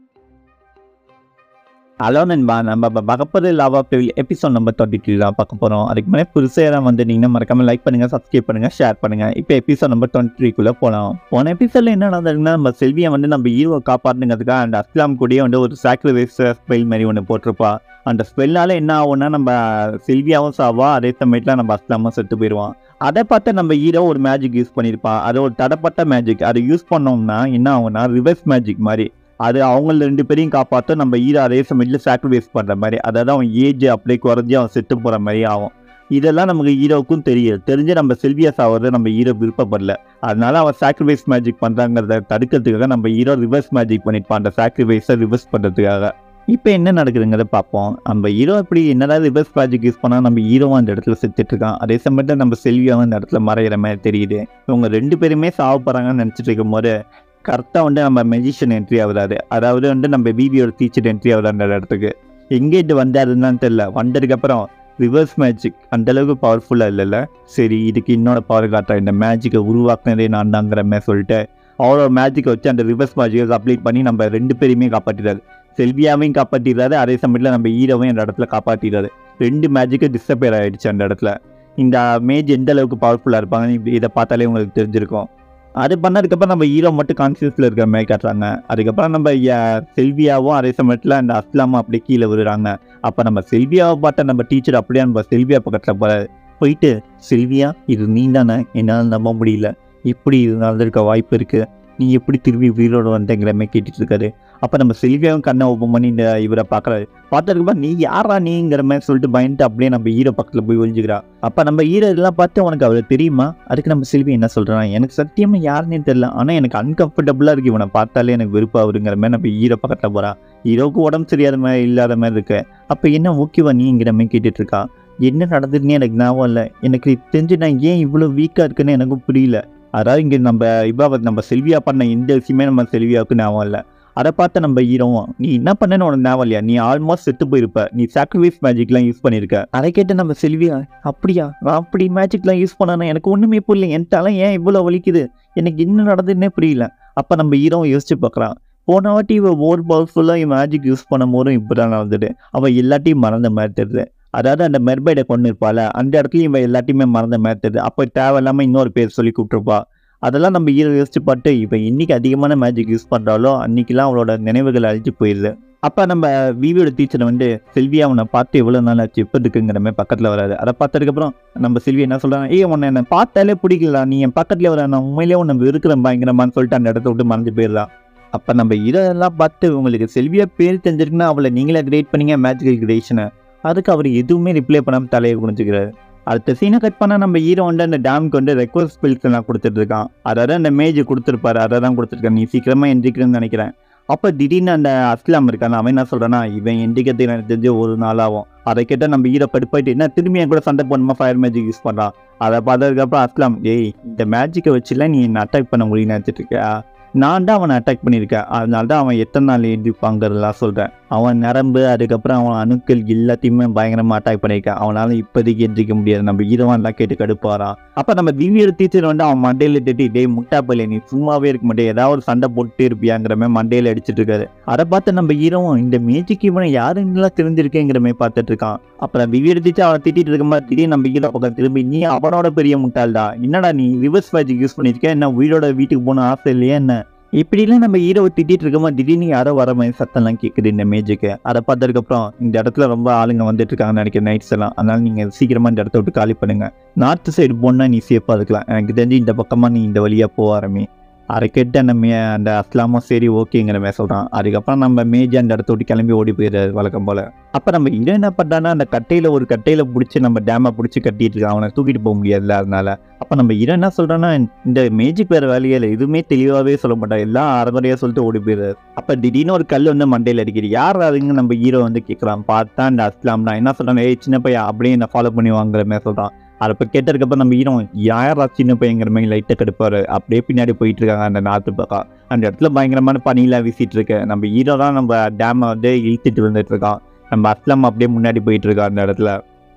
hello நண்பா நம்ம இப்போ பகப்பது லாவா பிவில் எபிசோட் நம்பர் டுவெண்ட்டி த்ரீ தான் பார்க்க போகிறோம் அதுக்கு முன்னாடி புதுசாக யாராவது வந்துட்டீங்கன்னா மறக்காம லைக் பண்ணுங்கள் சப்ஸ்கிரைப் பண்ணுங்கள் ஷேர் பண்ணுங்கள் இப்போ எபிசோட் நம்பர் டுவெண்ட்டி த்ரீக்குள்ளே போகலாம் போன எபிசோடில் என்ன நடந்ததுன்னா நம்ம செல்வியை வந்து நம்ம ஹீரோ காப்பாற்றுங்கிறதுக்காக அந்த அஸ்லாம் கூடயே வந்து ஒரு சாக்ரிஃபைஸ் ஸ்பெல் மாதிரி ஒன்று போட்டிருப்பா அந்த ஸ்பெல்லால் என்ன ஆகும்னா நம்ம செல்வியாவும் சாவா அதே சமயத்தில் நம்ம அஸ்லாமும் செத்து போயிடுவான் அதை பார்த்து நம்ம ஹீரோ ஒரு மேஜிக் யூஸ் பண்ணியிருப்பான் அது ஒரு தடப்பட்ட மேஜிக் அதை யூஸ் பண்ணோம்னா என்ன ஆகும்னா ரிவர்ஸ் மேஜிக் மாதிரி அது அவங்கள ரெண்டு பேரையும் காப்பாற்ற நம்ம ஹீரோ அதே சமயத்தில் சாக்ரிஃபைஸ் பண்ணுற மாதிரி அதாவது அவன் ஏஜ் அப்படியே குறைஞ்சி அவன் செத்து போகிற மாதிரி ஆகும் இதெல்லாம் நமக்கு ஹீரோவுக்கும் தெரியும் தெரிஞ்சு நம்ம செல்வியா சாவதை நம்ம ஹீரோ விருப்பப்படல அதனால அவன் சாக்ரிஃபைஸ் மேஜிக் பண்ணுறாங்கிறத தடுக்கிறதுக்காக நம்ம ஹீரோ ரிவர்ஸ் மேஜிக் பண்ணியிருப்பான் அந்த சாக்ரிஃபைஸை ரிவர்ஸ் பண்ணுறதுக்காக இப்போ என்ன நடக்குதுங்கிறத பார்ப்போம் நம்ம ஹீரோ இப்படி என்னதான் ரிவர்ஸ் மேஜிக் யூஸ் பண்ணால் நம்ம ஹீரோவும் அந்த இடத்துல செத்துட்டு இருக்கான் அதே சமயத்தில் நம்ம செல்வியாவும் அந்த இடத்துல மறையிற மாதிரி தெரியுது இவங்க ரெண்டு பேருமே சாவ போகிறாங்கன்னு நினச்சிட்டு இருக்கும் போது கரெக்டாக வந்து நம்ம மெஜிஷியன் என்ட்ரி ஆகுறாரு அதாவது வந்து நம்ம பிபியோட டீச்சர் என்ட்ரி ஆகுது அந்த இடத்துக்கு எங்கேட்டு வந்தாருன்னு தெரியல வந்ததுக்கப்புறம் ரிவர்ஸ் மேஜிக் அந்த அளவுக்கு பவர்ஃபுல்லாக இல்லைல்ல சரி இதுக்கு இன்னொரு பவர் காட்டுறேன் இந்த மேஜிக்கை உருவாக்குனதே நான் தாங்கிற மாதிரி சொல்லிட்டு அவரோட மேஜிக்கை வச்சு அந்த ரிவர்ஸ் மேஜிக்கை அப்ளை பண்ணி நம்ம ரெண்டு பேரையுமே காப்பாற்றிடாரு செல்வியாவையும் காப்பாற்றிடுறாரு அதே சமயத்தில் நம்ம ஹீரோவையும் அந்த இடத்துல காப்பாற்றிடுறாரு ரெண்டு மேஜிக்கு டிஸப்பியர் ஆகிடுச்சு அந்த இடத்துல இந்த மேஜ் எந்த அளவுக்கு பவர்ஃபுல்லாக இருப்பாங்கன்னு இதை பார்த்தாலே உங்களுக்கு தெரிஞ்சிருக்கும் அது பண்ணதுக்கப்புறம் நம்ம ஹீரோ மட்டும் கான்சியஸில் இருக்கிற மாதிரி காட்டுறாங்க அதுக்கப்புறம் நம்ம ய- செல்வியாவும் அதே சமயத்தில் அந்த அஸ்லாமும் அப்படியே கீழே விழுறாங்க அப்போ நம்ம செல்வியாவை பார்த்த நம்ம டீச்சர் அப்படியே நம்ம செல்வியா பக்கத்தில் போற போயிட்டு செல்வியா இது நீ தானே என்னால் நம்ப முடியல எப்படி இது நடந்திருக்க வாய்ப்பு இருக்கு நீ எப்படி திரும்பி உயிரோடு வந்தங்கிற மாதிரி கேட்டுட்டு இருக்காரு அப்போ நம்ம செல்வியாவும் கண்ணை ஓப்பன் பண்ணி இந்த இவரை பார்க்குறாரு பார்த்ததுக்கப்புறம் நீ யாரா நீங்கிற மாதிரி சொல்லிட்டு பயந்துட்டு அப்படியே நம்ம ஹீரோ பக்கத்தில் போய் ஒழிஞ்சுக்கிறா அப்போ நம்ம ஹீரோ இதெல்லாம் பார்த்து உனக்கு அவளை தெரியுமா அதுக்கு நம்ம செல்வி என்ன சொல்கிறான் எனக்கு சத்தியமாக யாருன்னே தெரியல ஆனால் எனக்கு அன்கம்ஃபர்டபுளாக இருக்கு இவனை பார்த்தாலே எனக்கு வெறுப்பா வருங்கிற மாதிரி நம்ம ஹீரோ பக்கத்தில் போகிறான் ஹீரோவுக்கு உடம்பு சரியாத மாதிரி இல்லாத மாதிரி இருக்கு அப்போ என்ன ஓகேவா நீங்கிற மாதிரி கேட்டுட்டு இருக்கா என்ன நடந்ததுன்னு எனக்கு ஞாபகம் இல்லை எனக்கு தெரிஞ்சு நான் ஏன் இவ்வளோ வீக்காக இருக்குன்னு எனக்கும் புரியல அதாவது இங்கே நம்ம இவ நம்ம செல்வியா பண்ண எந்த விஷயமே நம்ம செல்வியாவுக்கு ஞாபகம் இல்லை அதை பார்த்து நம்ம ஹீரோவும் நீ என்ன பண்ணேன்னு உனக்கு ஞாபகம் இல்லையா நீ ஆல்மோஸ்ட் செத்து போயிருப்ப நீ சாக்ரிஃபைஸ் மேஜிக்லாம் யூஸ் பண்ணியிருக்க அதை கேட்டு நம்ம செல்வியா அப்படியா நான் அப்படி மேஜிக்லாம் யூஸ் பண்ணனா எனக்கு ஒன்றுமே புரியல என் தலை ஏன் இவ்வளோ வலிக்குது எனக்கு என்ன நடந்ததுன்னே புரியல அப்போ நம்ம ஹீரோவும் யோசிச்சு பார்க்குறான் போன வாட்டி இவன் ஓர் பவர்ஃபுல்லாக மேஜிக் யூஸ் பண்ணும் போதும் இப்போ தான் நடந்தது அவன் எல்லாத்தையும் மறந்த மாதிரி தெரியுது அதாவது அந்த மெர்பைடை கொண்டு இருப்பாள் அந்த இடத்துலையும் இவன் எல்லாத்தையுமே மறந்த மாதிரி தெரியுது அப்போ தேவையில்லாமல் இன்னொரு பேர் சொல்லி கூப்பிட்டுருப்பா அதெல்லாம் நம்ம ஹீரோ யோசிச்சு பார்த்து இப்போ இன்னைக்கு அதிகமான மேஜிக் யூஸ் பண்ணுறாலோ அன்னைக்கெல்லாம் அவளோட நினைவுகள் அழிஞ்சு போயிடுது அப்போ நம்ம விவியோட டீச்சரை வந்து செல்வி அவனை பார்த்து எவ்வளோ நாள் ஆச்சு எப்போ இருக்குங்கிற மாதிரி பக்கத்தில் வராது அதை பார்த்ததுக்கப்புறம் நம்ம செல்வி என்ன சொல்கிறாங்க ஏய் உன்னை என்ன பார்த்தாலே பிடிக்கல நீ என் பக்கத்தில் வர நான் உண்மையிலேயே உன்னை இருக்கிறேன் பயங்கரமான்னு சொல்லிட்டு அந்த இடத்த விட்டு மறந்து போயிடலாம் அப்போ நம்ம இதெல்லாம் பார்த்து உங்களுக்கு செல்வியா பேர் தெரிஞ்சிருக்குன்னா அவளை நீங்களே கிரேட் பண்ணீங்க மேஜிக்கல் கிரேஷனை அதுக்கு அவர் எதுவுமே ரிப்ளை பண்ணாமல் தலையை குனிஞ்சுக்கிறாரு அடுத்த சீனை கட் பண்ணால் நம்ம ஹீரோ வந்து அந்த டேமுக்கு வந்து ரெக்வஸ்ட் ஸ்பெல்ஸ் எல்லாம் கொடுத்துட்டு இருக்கான் அதாவது அந்த மேஜ் கொடுத்துருப்பாரு அதை தான் கொடுத்துருக்கான் நீ சீக்கிரமாக எந்திரிக்கிறேன்னு நினைக்கிறேன் அப்போ திடீர்னு அந்த அஸ்லாம் இருக்கான் அவன் என்ன சொல்கிறான்னா இவன் எந்திரிக்கிறதுக்கு எனக்கு தெரிஞ்ச ஒரு நாள் ஆகும் அதை கேட்டால் நம்ம ஹீரோ படுப்பாயிட்டு என்ன திரும்பி என் கூட சண்டை போடணுமா ஃபயர் மேஜிக் யூஸ் பண்ணுறான் அதை பார்த்ததுக்கப்புறம் அஸ்லாம் ஏய் இந்த மேஜிக்கை வச்சுலாம் நீ என்ன அட்டாக் பண்ண முடியும்னு நினச்சிட்டு இருக்கியா நான் தான் அவனை அட்டாக் பண்ணியிருக்கேன் அதனால தான் அவன் எத்தனை நாள் எழுதிப்பாங்கிறதெல்லாம் சொல்கிறேன் அவன் நரம்பு அதுக்கப்புறம் அவன் அணுக்கள் எல்லாத்தையுமே பயங்கரமாக அட்டாக் பண்ணியிருக்கான் அவனால் இப்போதைக்கு எந்திரிக்க முடியாது நம்ம ஹீரோவெல்லாம் கேட்டு கடுப்பாரான் அப்போ நம்ம திவ்யோட டீச்சர் வந்து அவன் மண்டையில் தட்டி டேய் முட்டா பையில நீ சும்மாவே இருக்க மாட்டே ஏதாவது ஒரு சண்டை போட்டு இருப்பியாங்கிற மாதிரி மண்டையில் அடிச்சிட்டு இருக்காரு அதை பார்த்து நம்ம ஹீரோவும் இந்த மேஜிக்கு இவனை யாருன்னெல்லாம் தெரிஞ்சிருக்கேங்கிற மாதிரி பார்த்துட்டு இருக்கான் அப்புறம் திவ்யோட டீச்சர் அவனை திட்டிட்டு இருக்கும்போது திடீர்னு நம்ம ஹீரோ பக்கம் திரும்பி நீ அவனோட பெரிய முட்டாள்டா என்னடா நீ ரிவர்ஸ் மேஜிக் யூஸ் பண்ணியிருக்க என்ன உயிரோட வீட்டுக்கு போகணும் ஆசை இல்லையா என்ன இப்படிலாம் நம்ம ஹீரோவை திட்டிட்டு இருக்கோமா திடீர்னு யாரோ வர மாதிரி சத்தம்லாம் கேட்குது இந்த மேஜுக்கு அதை பார்த்ததுக்கப்புறம் இந்த இடத்துல ரொம்ப ஆளுங்க வந்துட்டு இருக்காங்கன்னு நினைக்கிறேன் நைட்ஸ் எல்லாம் அதனால நீங்கள் சீக்கிரமாக இந்த இடத்த விட்டு காலி பண்ணுங்க நார்த் சைடு போனால் நீ சேஃபாக இருக்கலாம் எனக்கு தெரிஞ்சு இந்த பக்கமாக நீ இந்த வழியாக போக ஆரம்பி அதை கேட்டு அந்த மே அந்த அஸ்லாமும் சரி ஓகேங்கிற மாதிரி சொல்கிறான் அதுக்கப்புறம் நம்ம மேஜ் அந்த இடத்த விட்டு கிளம்பி ஓடி போயிடுறாரு வழக்கம் போல் அப்போ நம்ம ஹீரோ என்ன பண்ணுறான்னா அந்த கட்டையில் ஒரு கட்டையில் பிடிச்சி நம்ம டேமை பிடிச்சி கட்டிட்டு இருக்கான் அவனை தூக்கிட்டு போக முடியாதுல்ல அதனால அப்போ நம்ம ஹீரோ என்ன சொல்கிறான்னா இந்த மேஜிக் வேறு வேலையே இல்லை எதுவுமே தெளிவாகவே சொல்ல மாட்டான் எல்லாம் அறகுறையாக சொல்லிட்டு ஓடி போயிடுறாரு அப்போ திடீர்னு ஒரு கல் வந்து மண்டையில் அடிக்குது யார் அதுங்க நம்ம ஹீரோ வந்து கேட்குறான் பார்த்தா அந்த அஸ்லாம் தான் என்ன சொல்கிறான் ஏய் சின்ன பையன் அப்படியே என்ன ஃபாலோ பண்ணி வாங்குற மாதிரி சொல்கிறான் அதை இப்போ கேட்டதுக்கப்புறம் நம்ம ஹீரோ யாரா சின்ன பையங்கிற மாதிரி லைட்டாக கெடுப்பாரு அப்படியே பின்னாடி போயிட்டு இருக்காங்க அந்த நாட்டு பக்கம் அந்த இடத்துல பயங்கரமான பனியெல்லாம் வீசிட்டு இருக்கு நம்ம ஹீரோ தான் நம்ம டேமை வந்து இழுத்துட்டு வந்துட்டு இருக்கான் நம்ம அஸ்லாம் அப்படியே முன்னாடி போயிட்டு இருக்கோம் அந்த இடத்துல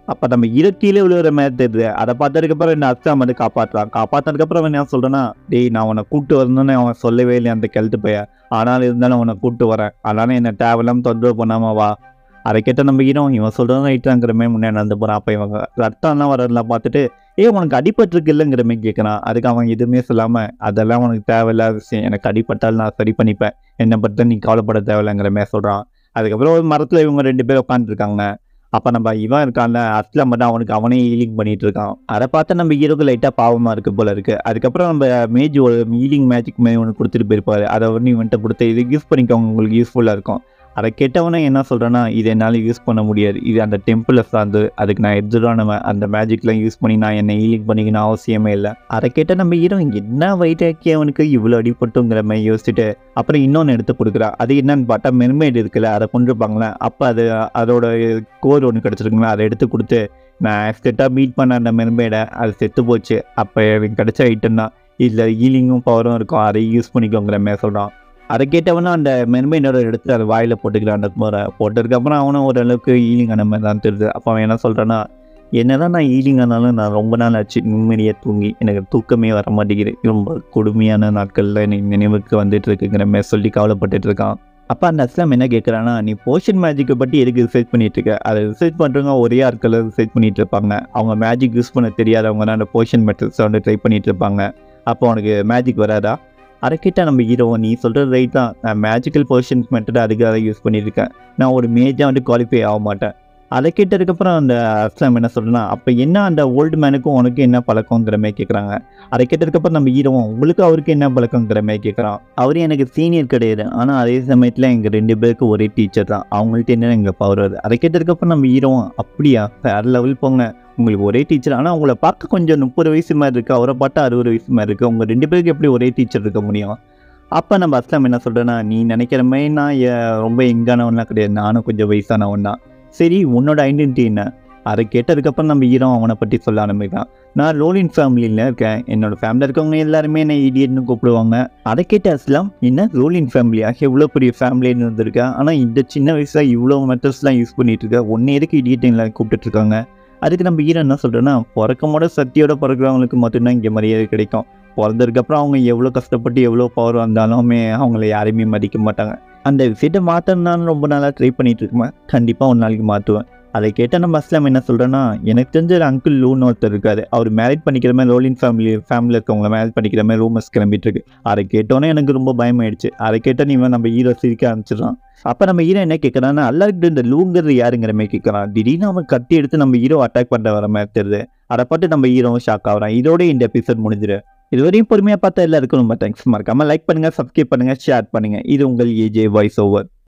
அப்போ நம்ம இரு கீழே விழுகிற மாதிரி தெரியுது அதை பார்த்ததுக்கப்புறம் என்ன அஸ்லாம் வந்து காப்பாற்றுறான் காப்பாற்றினதுக்கப்புறம் அவன் என்ன சொல்கிறேன்னா டேய் நான் உன்னை கூப்பிட்டு வரணும்னு அவன் சொல்லவே இல்லை அந்த கெழுத்து பைய ஆனால் இருந்தாலும் உன்னை கூப்பிட்டு வரேன் அதனால என்ன தேவையில்லாம தொந்தரவு பண்ணாம வா அதை கேட்ட நம்ம ஹீரோ இவன் சொல்கிறதும் ரைட்டாங்கிற மாதிரி முன்னே நடந்து போகிறான் அப்போ இவங்க ரத்தம்லாம் வரலாம் பார்த்துட்டு ஏ உனக்கு அடிபட்டிருக்கு இல்லைங்கிற மாதிரி கேட்குறான் அதுக்கு அவன் எதுவுமே சொல்லாமல் அதெல்லாம் உனக்கு தேவையில்லாத விஷயம் எனக்கு அடிபட்டால் நான் சரி பண்ணிப்பேன் என்னை பற்றி நீ கவலைப்பட தேவையில்லைங்கிற மாதிரி சொல்கிறான் அதுக்கப்புறம் ஒரு மரத்தில் இவங்க ரெண்டு பேரும் உட்காந்துருக்காங்க அப்போ நம்ம இவன் இருக்கான்ல அஸ்லாம் மட்டும் அவனுக்கு அவனே ஹீலிங் பண்ணிட்டு இருக்கான் அதை பார்த்து நம்ம ஹீரோக்கு லைட்டாக பாவமாக இருக்கு போல இருக்கு அதுக்கப்புறம் நம்ம மேஜ் ஒரு ஹீலிங் மேஜிக் மாதிரி ஒன்று கொடுத்துட்டு போயிருப்பாரு அதை வந்து இவன்ட்ட கொடுத்து இது யூஸ் பண்ணிக்கோங்க உங்களுக்கு யூஸ்ஃபுல்லாக இருக்கும் அதை கேட்டவனே என்ன சொல்கிறேன்னா இது என்னால் யூஸ் பண்ண முடியாது இது அந்த டெம்பிளை சார்ந்து அதுக்கு நான் எதிரானவன் அந்த மேஜிக்லாம் யூஸ் பண்ணி நான் என்னை ஹீலிங் பண்ணிக்கணும் அவசியமே இல்லை அதை கேட்ட நம்ம ஹீரோ என்ன வயிற்றாக்கி அவனுக்கு இவ்வளோ அடிபட்டுங்கிற மாதிரி யோசிச்சுட்டு அப்புறம் இன்னொன்று எடுத்து கொடுக்குறா அது என்னன்னு பார்த்தா மெர்மேடு இருக்குல்ல அதை கொண்டிருப்பாங்களே அப்போ அது அதோட கோர் ஒன்று கிடச்சிருக்குங்களா அதை எடுத்து கொடுத்து நான் செட்டாக மீட் பண்ண அந்த மெர்மேடை அது செத்து போச்சு அப்போ எனக்கு கிடச்ச ஐட்டம் தான் இதில் ஹீலிங்கும் பவரும் இருக்கும் அதை யூஸ் பண்ணிக்கோங்கிற மாதிரி சொல்கிறான் அதை கேட்டவனும் அந்த மெர்மைனோட எடுத்து அதை வாயில் போட்டுக்கிறான் அந்த முறை போட்டதுக்கப்புறம் அவனும் ஓரளவுக்கு ஹீலிங் ஆன மாதிரி தான் தெரியுது அப்போ அவன் என்ன சொல்கிறான்னா என்னதான் நான் ஹீலிங் ஆனாலும் நான் ரொம்ப நாள் ஆச்சு நிம்மதியாக தூங்கி எனக்கு தூக்கமே வர மாட்டேங்குது ரொம்ப கொடுமையான நாட்களில் எனக்கு நினைவுக்கு வந்துட்டு இருக்குங்கிற மாதிரி சொல்லி கவலைப்பட்டுட்டு இருக்கான் அப்போ அந்த அஸ்லாம் என்ன கேட்குறான்னா நீ போஷன் மேஜிக்கை பற்றி எதுக்கு ரிசர்ச் பண்ணிட்டு இருக்க அதை ரிசர்ச் பண்ணுறவங்க ஒரே ஆட்களை ரிசர்ச் பண்ணிட்டு இருப்பாங்க அவங்க மேஜிக் யூஸ் பண்ண தெரியாதவங்க தான் அந்த போஷன் மெத்தட்ஸை வந்து ட்ரை பண்ணிட்டு இருப்பாங்க அப்போ உனக்கு மேஜிக் வராதா அதை கேட்டால் நம்ம ஹீரோ நீ சொல்கிறது ரைட் தான் நான் மேஜிக்கல் போர்ஷன் மெத்தட் அதுக்காக யூஸ் பண்ணியிருக்கேன் நான் ஒரு மேஜாக வந்து குவாலிஃபை ஆக மாட்டேன் அதை கேட்டதுக்கப்புறம் அந்த அஸ்லாம் என்ன சொல்கிறேன்னா அப்போ என்ன அந்த ஓல்டு மேனுக்கும் உனக்கு என்ன பழக்கங்கிற மாதிரி கேட்குறாங்க அதை கேட்டதுக்கப்புறம் நம்ம ஹீரோவும் உங்களுக்கு அவருக்கு என்ன பழக்கங்கிற மாதிரி கேட்குறான் அவரு எனக்கு சீனியர் கிடையாது ஆனால் அதே சமயத்தில் எங்கள் ரெண்டு பேருக்கு ஒரே டீச்சர் தான் அவங்கள்ட்ட என்ன எங்கள் பவர் வருது அதை கேட்டதுக்கப்புறம் நம்ம ஹீரோவும் அப்படியா வேறு லெவல் போங்க உங்களுக்கு ஒரே டீச்சர் ஆனால் உங்களை பார்க்க கொஞ்சம் முப்பது வயசு மாதிரி இருக்குது அவரை பார்த்தா அறுபது வயசு மாதிரி இருக்குது உங்கள் ரெண்டு பேருக்கு எப்படி ஒரே டீச்சர் இருக்க முடியும் அப்போ நம்ம அஸ்லாம் என்ன சொல்கிறேன்னா நீ நினைக்கிற மாதிரி நான் எ- ரொம்ப எங்கானவன்லாம் கிடையாது நானும் கொஞ்சம் வயசானவன் தான் சரி உன்னோட ஐடென்டிட்டி என்ன அதை கேட்டதுக்கப்புறம் நம்ம ஹீரோ அவனை பற்றி சொல்ல ஆரம்பிக்கலாம் நான் ரோலின் ஃபேமிலியில் இருக்கேன் என்னோட ஃபேமிலியில் இருக்கவங்க எல்லாருமே என்னை இடியட்னு கூப்பிடுவாங்க அதை கேட்ட அஸ்லாம் என்ன ரோலின் ஃபேமிலியா எவ்வளோ பெரிய ஃபேமிலின்னு இருந்திருக்கேன் ஆனால் இந்த சின்ன வயசில் இவ்வளோ மெத்தட்ஸ்லாம் யூஸ் பண்ணிட்டு இருக்க ஒன்று எதுக்கு இடியட்ல கூப்பிட்டுட்டு இருக்காங்க அதுக்கு நம்ம ஹீரோ என்ன சொல்கிறேன்னா பிறக்கமோட சக்தியோட பிறக்கிறவங்களுக்கு மட்டும்தான் இங்கே மரியாதை கிடைக்கும் பிறந்ததுக்கப்புறம் அவங்க எவ்வளோ கஷ்டப்பட்டு எவ்வளோ பவர் வந்தாலுமே அவங்கள யாரையுமே மதிக்க மாட்டாங்க அந்த விஷயத்தை மாற்றணும்னு ரொம்ப நாளாக ட்ரை பண்ணிட்டு இருக்கேன் கண்டிப்பாக ஒரு நாளைக்கு மாற்றுவேன் அதை கேட்டால் நம்ம அஸ்லாம் என்ன சொல்கிறேன்னா எனக்கு தெரிஞ்ச ஒரு அங்கிள் லூன்னு ஒருத்தர் இருக்காரு அவர் மேரேஜ் பண்ணிக்கிற மாதிரி ரோலின் ஃபேமிலி ஃபேமிலியில் இருக்கவங்கள மேரேஜ் பண்ணிக்கிற மாதிரி ரூமர்ஸ் கிளம்பிட்டு இருக்கு அதை கேட்டோன்னே எனக்கு ரொம்ப பயமாயிடுச்சு அதை கேட்டால் நீ நம்ம ஹீரோ சிரிக்க ஆரம்பிச்சிடறான் அப்போ நம்ம ஹீரோ என்ன கேட்குறான்னா எல்லாருக்கிட்ட இந்த லூங்கிறது யாருங்கிற மாதிரி கேட்குறான் திடீர்னு அவன் கத்தி எடுத்து நம்ம ஹீரோ அட்டாக் பண்ண வர மாதிரி தெரியுது அதை பார்த்து நம்ம ஹீரோவும் ஷாக் ஆகுறான் இதோட இந்த எபிசோட் முடிஞ்சிரு இதுவரையும் பொறுமையாக பார்த்தா எல்லாருக்கும் ரொம்ப தேங்க்ஸ் மறக்காம லைக் பண்ணுங்க சப்ஸ்கிரைப் பண்ணுங்க ஷேர் பண்ணுங்க இது உங்கள் ஏஜே வாய்ஸ் ஓவர்